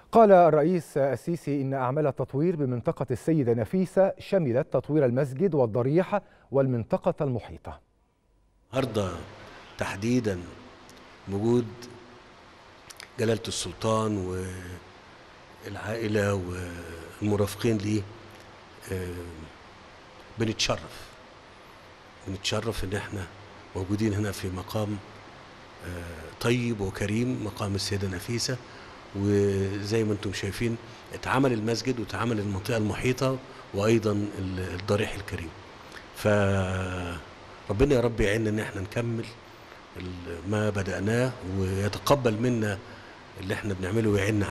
قال الرئيس السيسي إن أعمال التطوير بمنطقة السيدة نفيسة شملت تطوير المسجد والضريح والمنطقة المحيطة النهارده تحديدا وجود جلالة السلطان والعائلة والمرافقين ليه آه، بنتشرف بنتشرف ان احنا موجودين هنا في مقام آه، طيب وكريم مقام السيدة نفيسة وزي ما انتم شايفين اتعمل المسجد واتعمل المنطقة المحيطة وايضا ال- الضريح الكريم فربنا يا رب يعيننا ان احنا نكمل ال- ما بدأناه ويتقبل منا اللي احنا بنعمله ويعيننا